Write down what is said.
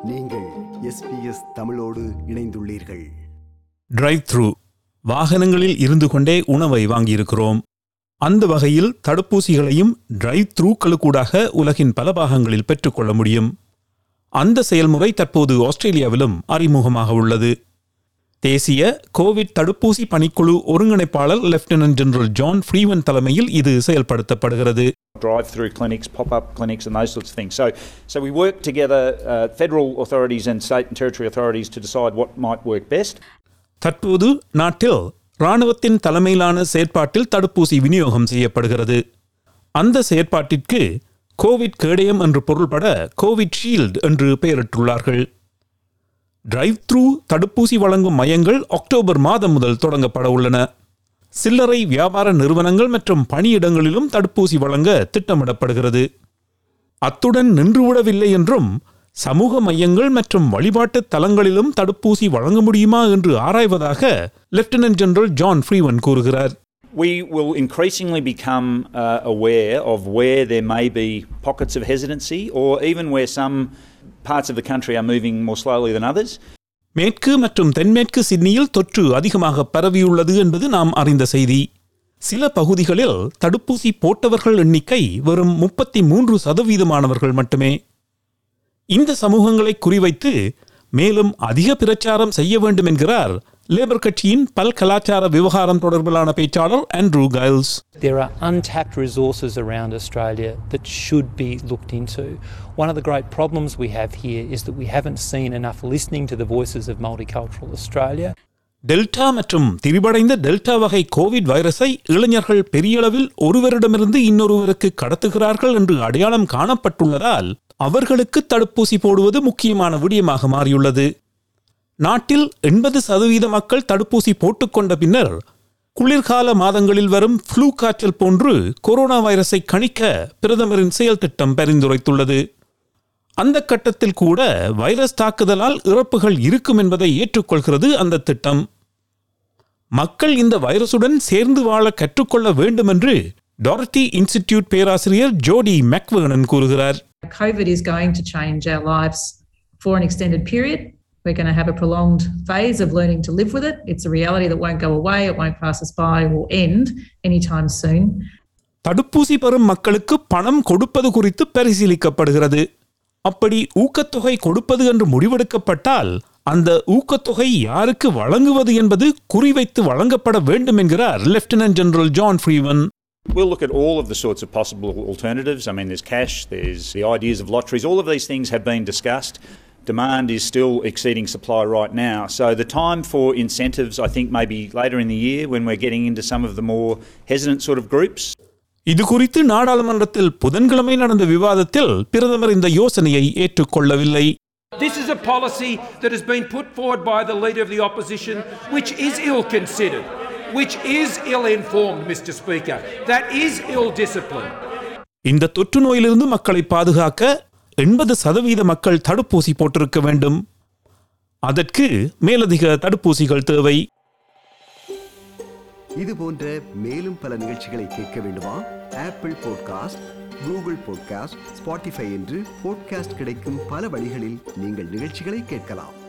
நீங்கள் எஸ்பிஎஸ் தமிழோடு இணைந்துள்ளீர்கள் டிரைவ் த்ரூ வாகனங்களில் இருந்து கொண்டே உணவை வாங்கியிருக்கிறோம் அந்த வகையில் தடுப்பூசிகளையும் டிரைவ் த்ரூக்களுக்கூடாக உலகின் பல பாகங்களில் பெற்றுக்கொள்ள முடியும் அந்த செயல்முறை தற்போது ஆஸ்திரேலியாவிலும் அறிமுகமாக உள்ளது தேசிய கோவிட் தடுப்பூசி பணிக்குழு ஒருங்கிணைப்பாளர் லெப்டினன்ட் ஜெனரல் ஜான் ஃப்ரீவன் தலைமையில் இது செயல்படுத்தப்படுகிறது drive-through clinics, pop-up clinics, and those sorts of things. So, so we work together, uh, federal authorities and state and territory authorities, to decide what might work best. தற்போது நாட்டில் இராணுவத்தின் தலைமையிலான செயற்பாட்டில் தடுப்பூசி விநியோகம் செய்யப்படுகிறது அந்த செயற்பாட்டிற்கு கோவிட் கேடயம் என்று பொருள்பட கோவிட் ஷீல்ட் என்று பெயரிட்டுள்ளார்கள் டிரைவ் த்ரூ தடுப்பூசி வழங்கும் மையங்கள் அக்டோபர் மாதம் முதல் தொடங்கப்பட உள்ளன சில்லறை வியாபார நிறுவனங்கள் மற்றும் பணியிடங்களிலும் தடுப்பூசி வழங்க திட்டமிடப்படுகிறது அத்துடன் நின்றுவிடவில்லை என்றும் சமூக மையங்கள் மற்றும் வழிபாட்டு தலங்களிலும் தடுப்பூசி வழங்க முடியுமா என்று ஆராய்வதாக லெப்டினன்ட் ஜெனரல் ஜான் ஃப்ரீவன் கூறுகிறார் We will increasingly become uh, aware of where there may be pockets of hesitancy, or even where some parts of the country are moving more slowly than others. மேற்கு மற்றும் தென்மேற்கு சிட்னியில் தொற்று அதிகமாக பரவியுள்ளது என்பது நாம் அறிந்த செய்தி சில பகுதிகளில் தடுப்பூசி போட்டவர்கள் எண்ணிக்கை வெறும் முப்பத்தி மூன்று சதவீதமானவர்கள் மட்டுமே இந்த சமூகங்களை குறிவைத்து மேலும் அதிக பிரச்சாரம் செய்ய வேண்டும் என்கிறார் லேபர் கட்சியின் பல்கலாச்சார விவகாரம் தொடர்பிலான பேச்சாளர் Andrew Giles There are untapped resources around Australia that should be looked into. One of the great problems we have here is that we haven't seen enough listening to the voices of multicultural Australia. Delta மற்றும் திரிபடைந்த delta வகை Covid வைரஸை இளைஞர்கள் பெரியளவில் ஒருவரிடமிருந்து இன்னொருவருக்கு கடத்துகிறார்கள் என்று அடையாளம் காணப்பட்டுள்ளதால் அவர்களுக்கு தடுப்பூசி போடுவது முக்கியமான விடயமாக மாறியுள்ளது நாட்டில் எண்பது சதவீத மக்கள் தடுப்பூசி போட்டுக்கொண்ட பின்னர் குளிர்கால மாதங்களில் வரும் ஃப்ளூ காய்ச்சல் போன்று கொரோனா வைரஸை கணிக்க பிரதமரின் செயல் திட்டம் பரிந்துரைத்துள்ளது அந்த கட்டத்தில் கூட வைரஸ் தாக்குதலால் இறப்புகள் இருக்கும் என்பதை ஏற்றுக்கொள்கிறது அந்த திட்டம் மக்கள் இந்த வைரசுடன் சேர்ந்து வாழ கற்றுக்கொள்ள வேண்டும் என்று டாரத்தி இன்ஸ்டிடியூட் பேராசிரியர் ஜோடி மெக்வேர்னன் கூறுகிறார் COVID is going to change our lives for an extended period. We're going to have a prolonged phase of learning to live with it. It's a reality that won't go away, it won't pass us by or end anytime soon. தடுப்பூசி பெறும் மக்களுக்கு பணம் கொடுப்பது குறித்து பரிசீலிக்கப்படுகிறது அப்படி ஊக்கத்தொகை கொடுப்பது என்று முடிவெடுக்கப்பட்டால் அந்த ஊக்கத்தொகை யாருக்கு வழங்குவது என்பது குறிவைத்து வழங்கப்பட வேண்டும் என்கிறார் lieutenant general John Frewen We'll look at all of the sorts of possible alternatives. I mean, there's cash, there's the ideas of lotteries, all of these things have been discussed. Demand is still exceeding supply right now. So the time for incentives, I think, may be later in the year when we're getting into some of the more hesitant sort of groups. இது குறித்து நாடாளுமன்றத்தில் புதன்கிழமை நடந்த விவாதத்தில் பிரதமர் இந்த யோசனையை ஏற்றுக்கொள்ளவில்லை This is a policy that has been put forward by the Leader of the Opposition, which is ill considered, which is ill informed, Mr. Speaker, that is ill disciplined. இந்த தொற்று நோயிலிருந்து மக்களை பாதுகாக்க எண்பது சதவீத மக்கள் தடுப்பூசி போட்டிருக்க வேண்டும் அதற்கு மேலதிக தடுப்பூசிகள் தேவை இது போன்ற மேலும் பல நிகழ்ச்சிகளை கேட்க வேண்டுமா Apple podcast Google podcast Spotify என்று பாட்காஸ்ட் கிடைக்கும் பல வழிகளில் நீங்கள் நிகழ்ச்சிகளை கேட்கலாம்